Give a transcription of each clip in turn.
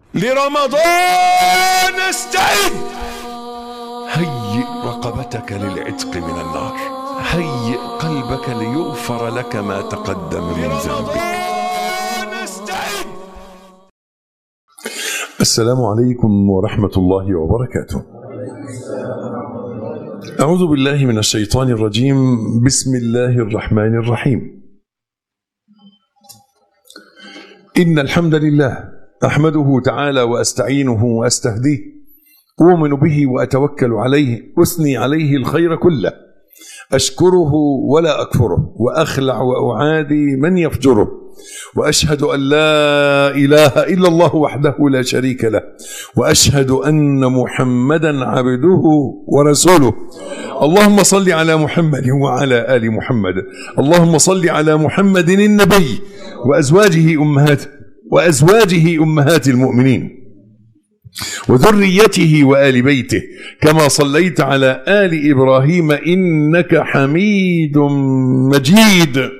لرمضان استعد هيئ رقبتك للعتق من النار هيئ قلبك ليغفر لك ما تقدم من ذنبك السلام عليكم ورحمة الله وبركاته أعوذ بالله من الشيطان الرجيم بسم الله الرحمن الرحيم إن الحمد لله أحمده تعالى وأستعينه وأستهديه أؤمن به وأتوكل عليه أثني عليه الخير كله أشكره ولا أكفره وأخلع وأعادي من يفجره وأشهد أن لا إله إلا الله وحده لا شريك له وأشهد أن محمدا عبده ورسوله اللهم صل على محمد وعلى آل محمد اللهم صل على محمد النبي وأزواجه أمهات وأزواجه أمهات المؤمنين وذريته وآل بيته كما صليت على آل إبراهيم إنك حميد مجيد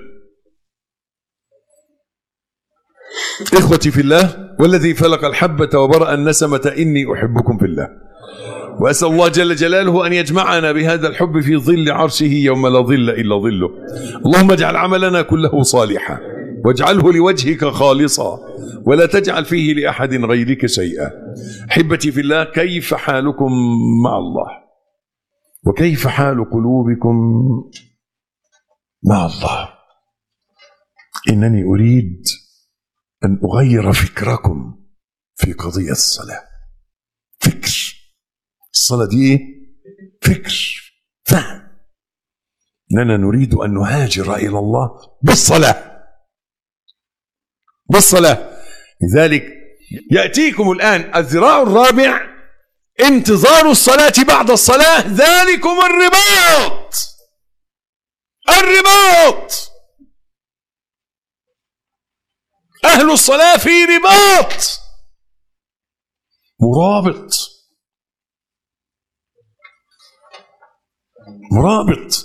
إخوتي في الله والذي فلق الحبة وبرأ النسمة إني أحبكم في الله وأسأل الله جل جلاله أن يجمعنا بهذا الحب في ظل عرشه يوم لا ظل إلا ظله اللهم اجعل عملنا كله صالحا واجعله لوجهك خالصا ولا تجعل فيه لأحد غيرك شيئا حبتي في الله كيف حالكم مع الله وكيف حال قلوبكم مع الله إنني أريد أن أغير فكركم في قضية الصلاة فكر الصلاة دي إيه؟ فكر فهم إننا نريد أن نهاجر إلى الله بالصلاة بالصلاة لذلك يأتيكم الآن الذراع الرابع انتظار الصلاة بعد الصلاة ذلكم الرباط الرباط أهل الصلاة في رباط مرابط مرابط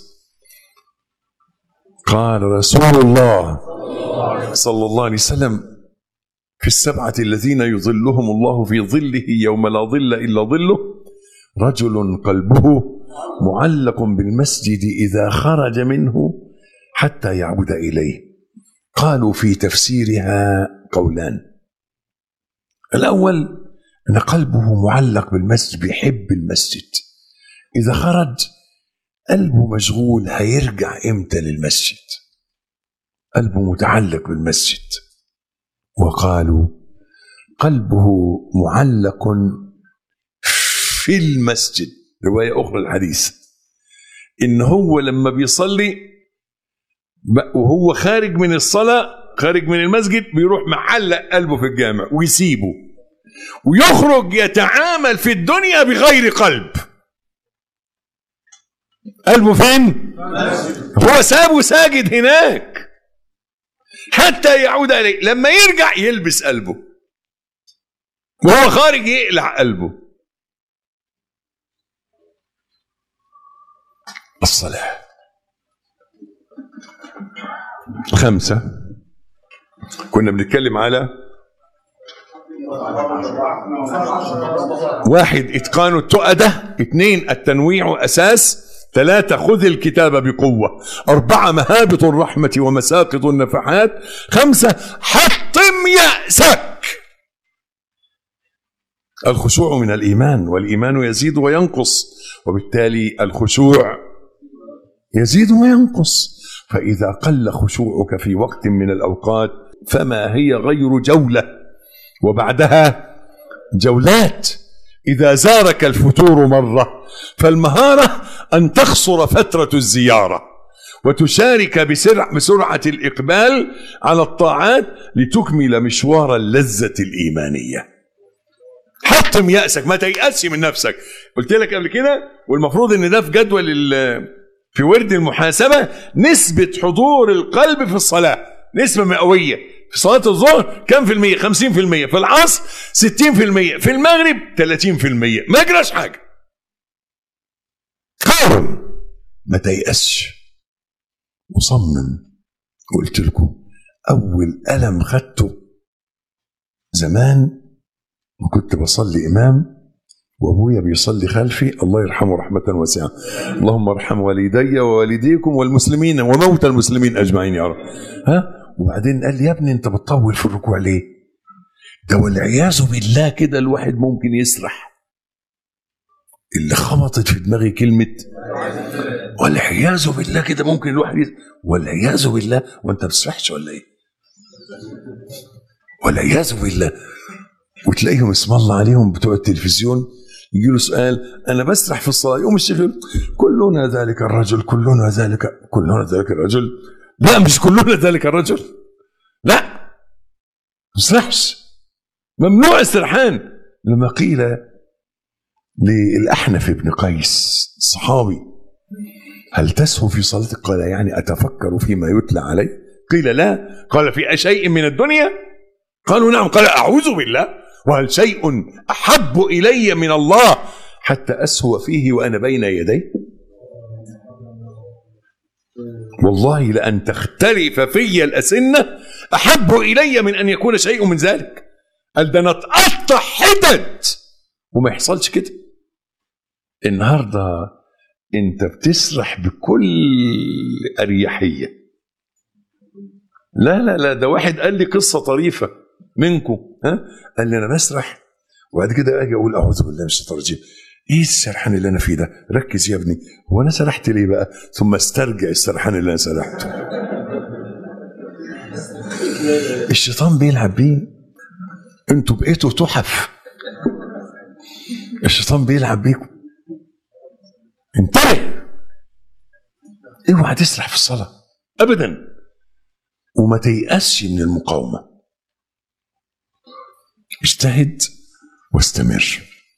قال رسول الله صلى الله عليه وسلم في السبعة الذين يظلهم الله في ظله يوم لا ظل إلا ظله رجل قلبه معلق بالمسجد إذا خرج منه حتى يعود إليه قالوا في تفسيرها قولان الأول أن قلبه معلق بالمسجد بيحب المسجد إذا خرج قلبه مشغول هيرجع إمتى للمسجد قلبه متعلق بالمسجد وقالوا قلبه معلق في المسجد رواية أخرى الحديث إن هو لما بيصلي وهو خارج من الصلاة خارج من المسجد بيروح معلق قلبه في الجامع ويسيبه ويخرج يتعامل في الدنيا بغير قلب قلبه فين؟ هو سابه ساجد هناك حتى يعود إليه لما يرجع يلبس قلبه وهو خارج يقلع قلبه الصلاة خمسة كنا بنتكلم على واحد إتقان التؤدة اثنين التنويع أساس ثلاثة خذ الكتاب بقوة أربعة مهابط الرحمة ومساقط النفحات خمسة حطم يأسك الخشوع من الإيمان والإيمان يزيد وينقص وبالتالي الخشوع يزيد وينقص فإذا قل خشوعك في وقت من الأوقات فما هي غير جولة وبعدها جولات إذا زارك الفتور مرة فالمهارة أن تخصر فترة الزيارة وتشارك بسرعة, بسرعة الإقبال على الطاعات لتكمل مشوار اللذة الإيمانية حطم يأسك ما تيأسش من نفسك قلت لك قبل كده والمفروض ان ده في جدول في ورد المحاسبة نسبة حضور القلب في الصلاة نسبة مئوية في صلاة الظهر كم في المية خمسين في المية في العصر ستين في المية في المغرب تلاتين في المية ما يجراش حاجة قارن ما تيأسش وصمم قلت لكم أول ألم خدته زمان وكنت بصلي إمام وأبويا بيصلي خلفي الله يرحمه رحمة واسعة اللهم ارحم والدي ووالديكم والمسلمين وموتى المسلمين أجمعين يا رب ها وبعدين قال لي يا ابني أنت بتطول في الركوع ليه ده والعياذ بالله كده الواحد ممكن يسرح اللي خبطت في دماغي كلمة والعياذ بالله كده ممكن الواحد يسرح والعياذ بالله وانت ما بتسرحش ولا ايه؟ والعياذ بالله وتلاقيهم اسم الله عليهم بتوع التلفزيون يجي له سؤال انا بسرح في الصلاه يقوم الشيخ يقول كلنا ذلك الرجل كلنا ذلك كلنا ذلك الرجل لا مش كلنا ذلك الرجل لا ما تسرحش ممنوع السرحان لما قيل للأحنف بن قيس الصحابي هل تسهو في صلاتك قال يعني أتفكر فيما يتلى علي قيل لا قال في شيء من الدنيا قالوا نعم قال أعوذ بالله وهل شيء أحب إلي من الله حتى أسهو فيه وأنا بين يديه والله لأن تختلف في الأسنة أحب إلي من أن يكون شيء من ذلك قال ده أنا أتقطع حتت وما يحصلش كده النهارده انت بتسرح بكل اريحيه لا لا لا ده واحد قال لي قصه طريفه منكم ها قال لي انا بسرح وبعد كده اجي اقول اعوذ بالله من الشيطان الرجيم ايه السرحان اللي انا فيه ده ركز يا ابني هو انا سرحت ليه بقى ثم استرجع السرحان اللي انا سرحته الشيطان بيلعب بيه انتوا بقيتوا تحف الشيطان بيلعب بيكم انتبه اوعى تسرح في الصلاه ابدا وما تيأسش من المقاومه اجتهد واستمر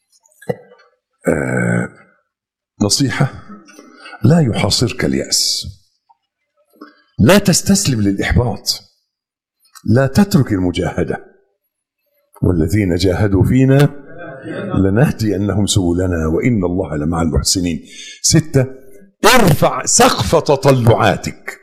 آه نصيحه لا يحاصرك الياس لا تستسلم للاحباط لا تترك المجاهده والذين جاهدوا فينا لنهدينهم سبلنا وإن الله لمع المحسنين ستة ارفع سقف تطلعاتك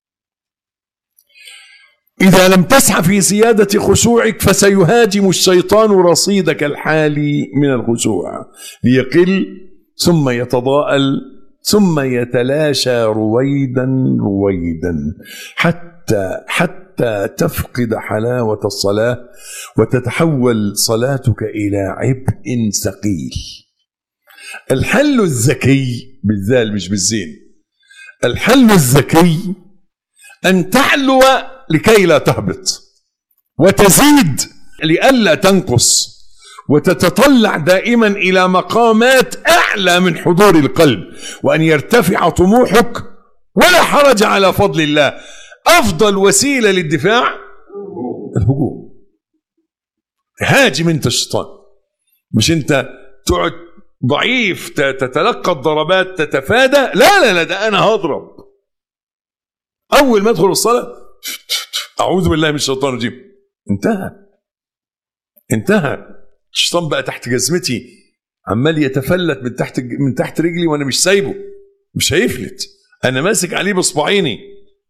إذا لم تسعى في زيادة خشوعك فسيهاجم الشيطان رصيدك الحالي من الخشوع ليقل ثم يتضاءل ثم يتلاشى رويدا رويدا حتى حتى تفقد حلاوة الصلاة وتتحول صلاتك إلى عبء ثقيل الحل الذكي بالذال مش بالزين الحل الذكي أن تعلو لكي لا تهبط وتزيد لئلا تنقص وتتطلع دائما إلى مقامات أعلى من حضور القلب وأن يرتفع طموحك ولا حرج على فضل الله أفضل وسيلة للدفاع الهجوم هاجم انت الشيطان مش انت تقعد ضعيف تتلقى الضربات تتفادى لا لا لا ده انا هضرب اول ما ادخل الصلاه اعوذ بالله من الشيطان الرجيم انتهى انتهى الشيطان بقى تحت جزمتي عمال يتفلت من تحت من تحت رجلي وانا مش سايبه مش هيفلت انا ماسك عليه باصبعيني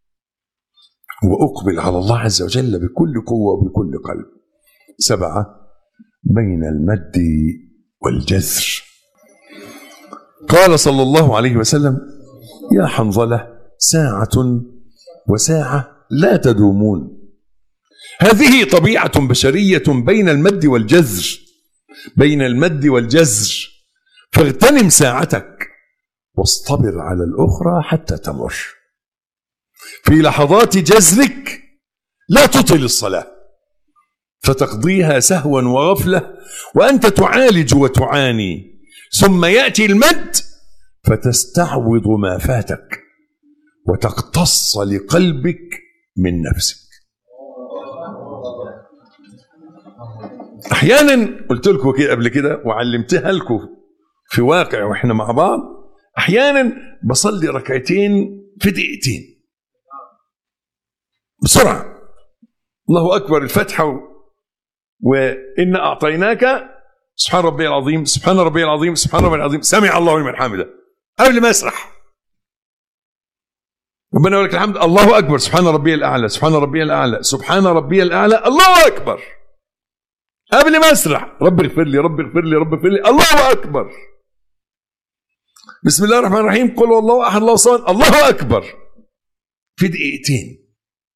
واقبل على الله عز وجل بكل قوه وبكل قلب سبعه بين المد والجزر قال صلى الله عليه وسلم يا حنظله ساعه وساعه لا تدومون هذه طبيعه بشريه بين المد والجزر بين المد والجزر فاغتنم ساعتك واصطبر على الاخرى حتى تمر في لحظات جزرك لا تطل الصلاه فتقضيها سهوا وغفله وانت تعالج وتعاني ثم ياتي المد فتستعوض ما فاتك وتقتص لقلبك من نفسك احيانا قلت لكم كده قبل كده وعلمتها لكم في واقع واحنا مع بعض احيانا بصلي ركعتين في دقيقتين بسرعه الله اكبر الفتحه وان اعطيناك سبحان ربي العظيم سبحان ربي العظيم سبحان ربي العظيم سمع الله لمن حمده قبل ما اسرح ربنا يقول لك الحمد الله اكبر سبحان ربي الاعلى سبحان ربي الاعلى سبحان ربي الاعلى الله اكبر قبل ما اسرح رب اغفر لي رب اغفر لي رب اغفر لي الله اكبر بسم الله الرحمن الرحيم قل هو الله احد الله صمد الله اكبر في دقيقتين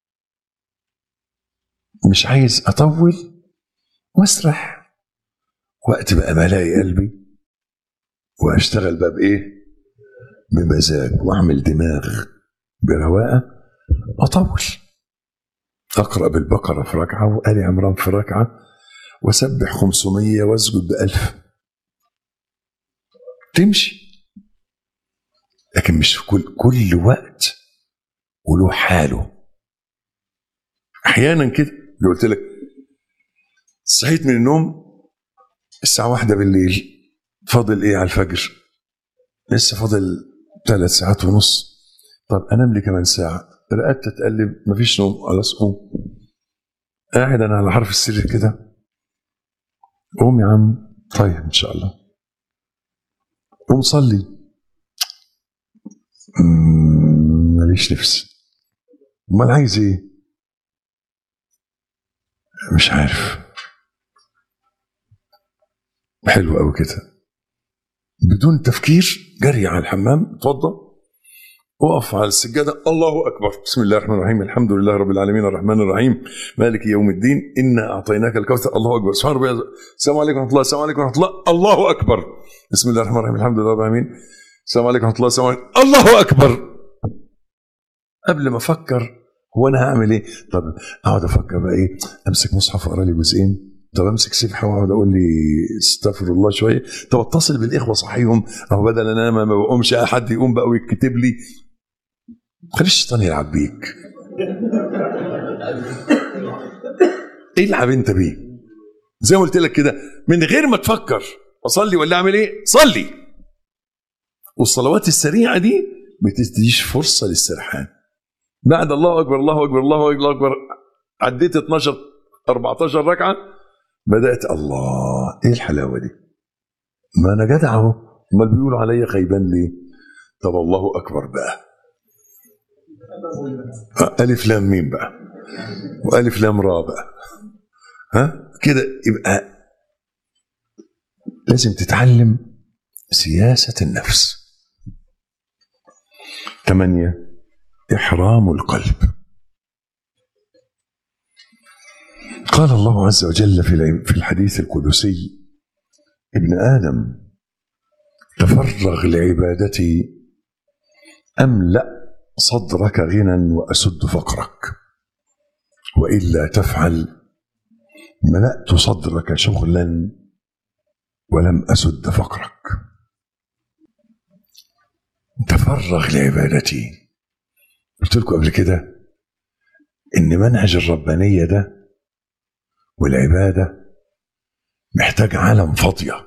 مش عايز اطول واسرح وقت بقى ما الاقي قلبي واشتغل بقى بايه بمزاج واعمل دماغ برواقه اطول اقرا بالبقره في ركعه وال عمران في ركعه وسبح 500 واسجد بألف تمشي لكن مش في كل كل وقت وله حاله احيانا كده اللي قلت لك صحيت من النوم الساعة واحدة بالليل فاضل ايه على الفجر لسه فاضل ثلاث ساعات ونص طب انام لي كمان ساعة رقدت اتقلب مفيش نوم خلاص قوم قاعد انا على حرف السر كده قوم يا عم طيب ان شاء الله قوم صلي مم، ماليش نفس امال عايز ايه مش عارف حلو قوي كده بدون تفكير جري على الحمام اتوضى وقف على السجادة الله أكبر بسم الله الرحمن الرحيم الحمد لله رب العالمين الرحمن الرحيم مالك يوم الدين إنا أعطيناك الكوثر الله أكبر سبحان ربي السلام عليكم ورحمة الله السلام عليكم ورحمة الله الله أكبر بسم الله الرحمن الرحيم الحمد لله رب العالمين السلام عليكم ورحمة الله السلام عليكم الله أكبر قبل ما أفكر هو أنا هعمل إيه طب أقعد أفكر بقى إيه أمسك مصحف أقرأ لي جزئين طب امسك سبحه واقعد اقول لي استغفر الله شويه طب اتصل بالاخوه صحيهم او بدل انا ما بقومش حد يقوم بقى ويكتب لي خليش الشيطان يلعب بيك العب انت بيه زي ما قلت لك كده من غير ما تفكر اصلي ولا اعمل ايه صلي والصلوات السريعه دي بتديش فرصه للسرحان بعد الله اكبر الله اكبر الله اكبر, الله أكبر عديت 12 14 ركعه بدات الله ايه الحلاوه دي ما انا جدع اهو امال بيقولوا عليا خيبان ليه طب الله اكبر بقى ألف لام ميم بقى وألف لام را بقى ها كده يبقى لازم تتعلم سياسة النفس ثمانية إحرام القلب قال الله عز وجل في في الحديث القدسي ابن آدم تفرغ لعبادتي أملأ صدرك غنى وأسد فقرك وإلا تفعل ملأت صدرك شغلا ولم أسد فقرك تفرغ لعبادتي قلت لكم قبل كده إن منهج الربانية ده والعبادة محتاج عالم فاضية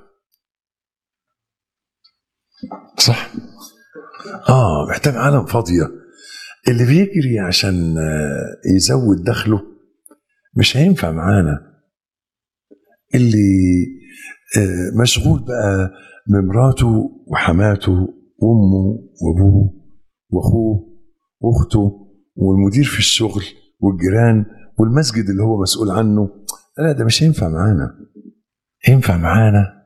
صح؟ اه محتاج عالم فاضيه اللي بيجري عشان يزود دخله مش هينفع معانا اللي مشغول بقى بمراته وحماته وامه وابوه واخوه واخته والمدير في الشغل والجيران والمسجد اللي هو مسؤول عنه لا ده مش هينفع معانا ينفع معانا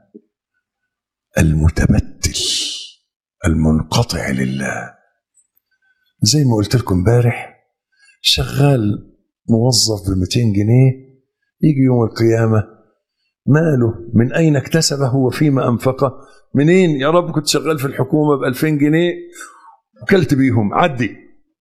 المتبتل المنقطع لله زي ما قلت لكم امبارح شغال موظف ب 200 جنيه يجي يوم القيامة ماله من أين اكتسبه وفيما أنفقه منين يا رب كنت شغال في الحكومة ب 2000 جنيه وكلت بيهم عدي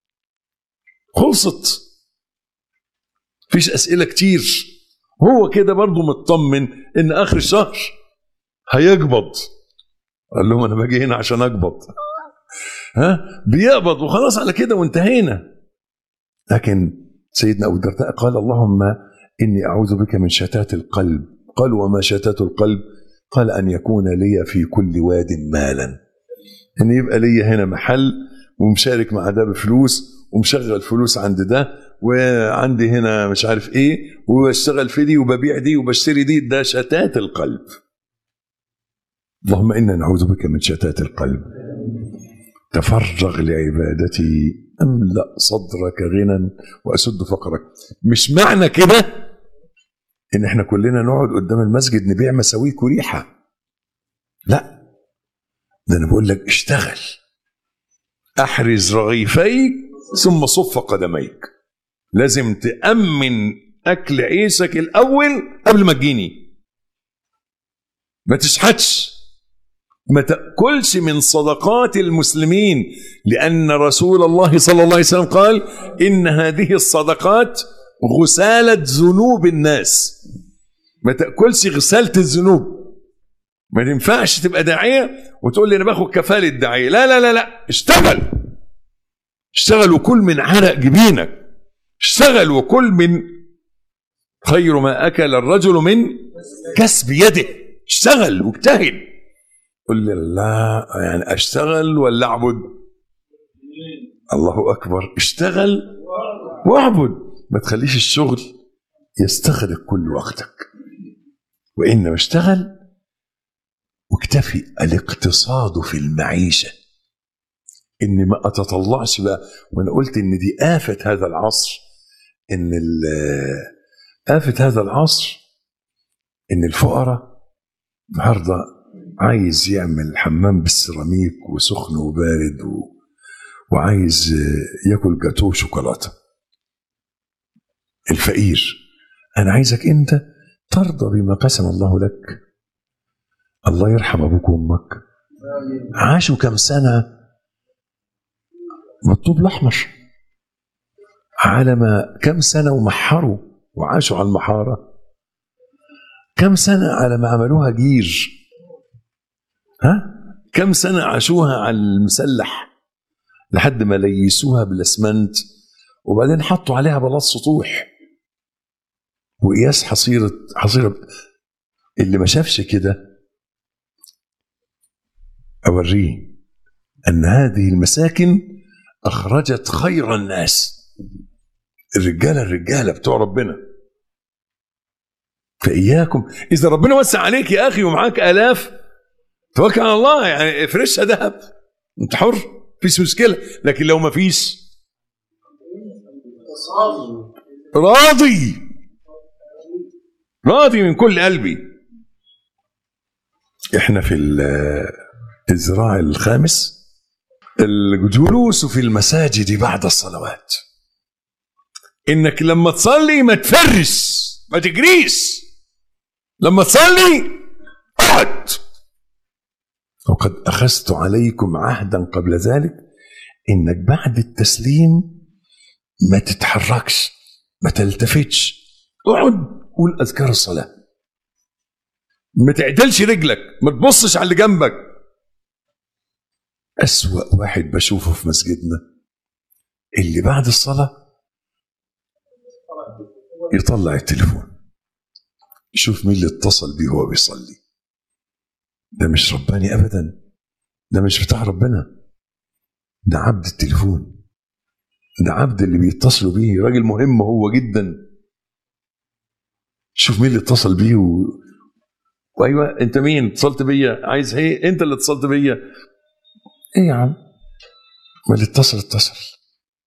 خلصت فيش أسئلة كتير هو كده برضه مطمن إن آخر الشهر هيقبض قال لهم انا باجي هنا عشان اقبض ها بيقبض وخلاص على كده وانتهينا لكن سيدنا ابو الدرداء قال اللهم اني اعوذ بك من شتات القلب قال وما شتات القلب قال ان يكون لي في كل واد مالا ان يبقى لي هنا محل ومشارك مع ده بفلوس ومشغل فلوس عند ده وعندي هنا مش عارف ايه وبشتغل في دي وببيع دي وبشتري دي ده شتات القلب اللهم انا نعوذ بك من شتات القلب تفرغ لعبادتي املا صدرك غنى واسد فقرك مش معنى كده ان احنا كلنا نقعد قدام المسجد نبيع مساويك وريحه لا ده انا بقول لك اشتغل احرز رغيفيك ثم صف قدميك لازم تأمن أكل عيشك الأول قبل ما تجيني ما تشحتش ما تأكلش من صدقات المسلمين لأن رسول الله صلى الله عليه وسلم قال إن هذه الصدقات غسالة ذنوب الناس ما تأكلش غسالة الذنوب ما تنفعش تبقى داعية وتقول لي أنا باخد كفالة داعية لا لا لا لا اشتغل اشتغل وكل من عرق جبينك اشتغل وكل من خير ما أكل الرجل من كسب يده اشتغل واجتهد قل لي لا يعني اشتغل ولا اعبد الله اكبر اشتغل واعبد ما تخليش الشغل يستغرق كل وقتك وانما اشتغل واكتفي الاقتصاد في المعيشه اني ما اتطلعش بقى وانا قلت ان دي آفة هذا العصر ان آفة هذا العصر ان الفقراء النهارده عايز يعمل حمام بالسيراميك وسخن وبارد و... وعايز ياكل جاتوه شوكولاته الفقير انا عايزك انت ترضى بما قسم الله لك الله يرحم ابوك وامك عاشوا كم سنه بالطوب الاحمر على ما كم سنه ومحروا وعاشوا على المحاره كم سنه على ما عملوها جير ها كم سنه عاشوها على المسلح لحد ما ليسوها بالاسمنت وبعدين حطوا عليها بلاط سطوح وقياس حصيره حصيره اللي ما شافش كده اوريه ان هذه المساكن اخرجت خير الناس الرجاله الرجاله بتوع ربنا فاياكم اذا ربنا وسع عليك يا اخي ومعاك الاف توكل على الله يعني افرشها ذهب انت حر مفيش مشكله لكن لو ما فيش راضي راضي من كل قلبي احنا في الذراع الخامس الجلوس في المساجد بعد الصلوات انك لما تصلي ما تفرش ما تجريش لما تصلي اقعد وقد اخذت عليكم عهدا قبل ذلك انك بعد التسليم ما تتحركش ما تلتفتش اقعد قول اذكار الصلاه ما تعدلش رجلك ما تبصش على اللي جنبك أسوأ واحد بشوفه في مسجدنا اللي بعد الصلاة يطلع التليفون يشوف مين اللي اتصل بيه وهو بيصلي ده مش رباني أبدا ده مش بتاع ربنا ده عبد التليفون ده عبد اللي بيتصلوا بيه راجل مهم هو جدا شوف مين اللي اتصل بيه و... وايوه انت مين اتصلت بيا عايز ايه انت اللي اتصلت بيا ايه يا عم ما اللي اتصل اتصل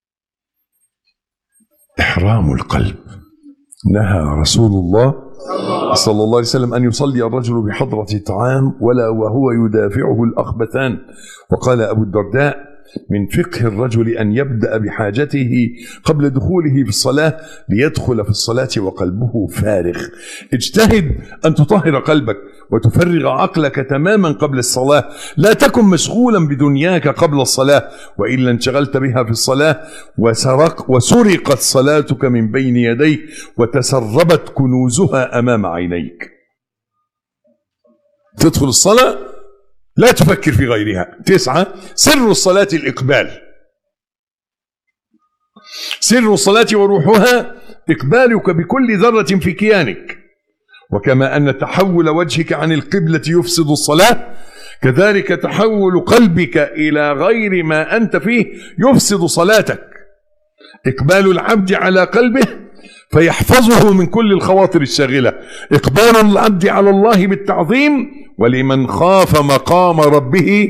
احرام القلب نهى رسول الله صلى الله عليه وسلم ان يصلي الرجل بحضره طعام ولا وهو يدافعه الاخبثان وقال ابو الدرداء من فقه الرجل ان يبدا بحاجته قبل دخوله في الصلاه ليدخل في الصلاه وقلبه فارغ اجتهد ان تطهر قلبك وتفرغ عقلك تماما قبل الصلاه لا تكن مشغولا بدنياك قبل الصلاه والا انشغلت بها في الصلاه وسرق وسرقت صلاتك من بين يديك وتسربت كنوزها امام عينيك تدخل الصلاه لا تفكر في غيرها تسعة سر الصلاة الإقبال سر الصلاة وروحها إقبالك بكل ذرة في كيانك وكما أن تحول وجهك عن القبلة يفسد الصلاة كذلك تحول قلبك إلى غير ما أنت فيه يفسد صلاتك إقبال العبد على قلبه فيحفظه من كل الخواطر الشاغلة إقبال العبد على الله بالتعظيم ولمن خاف مقام ربه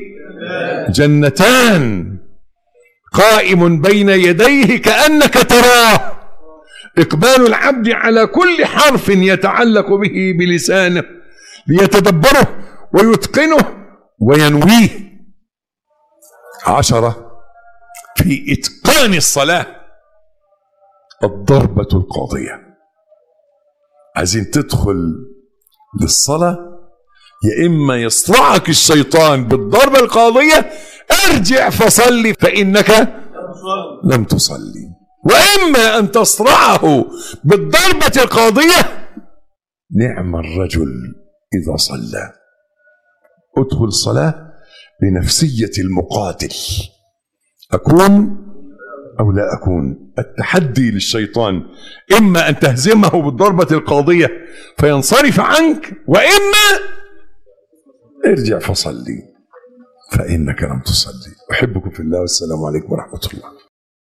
جنتان قائم بين يديه كأنك تراه إقبال العبد على كل حرف يتعلق به بلسانه ليتدبره ويتقنه وينويه عشرة في إتقان الصلاة الضربة القاضية عايزين تدخل للصلاة يا إما يصرعك الشيطان بالضربة القاضية ارجع فصلي فإنك لم تصلي وإما أن تصرعه بالضربة القاضية نعم الرجل إذا صلى ادخل الصلاة بنفسية المقاتل أكون أو لا أكون التحدي للشيطان إما أن تهزمه بالضربة القاضية فينصرف عنك وإما ارجع فصلي فإنك لم تصلي أحبكم في الله والسلام عليكم ورحمة الله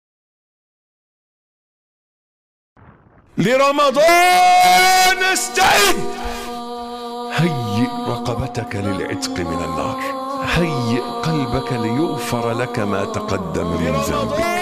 لرمضان استعد هيئ رقبتك للعتق من النار هيئ قلبك ليغفر لك ما تقدم من ذنبك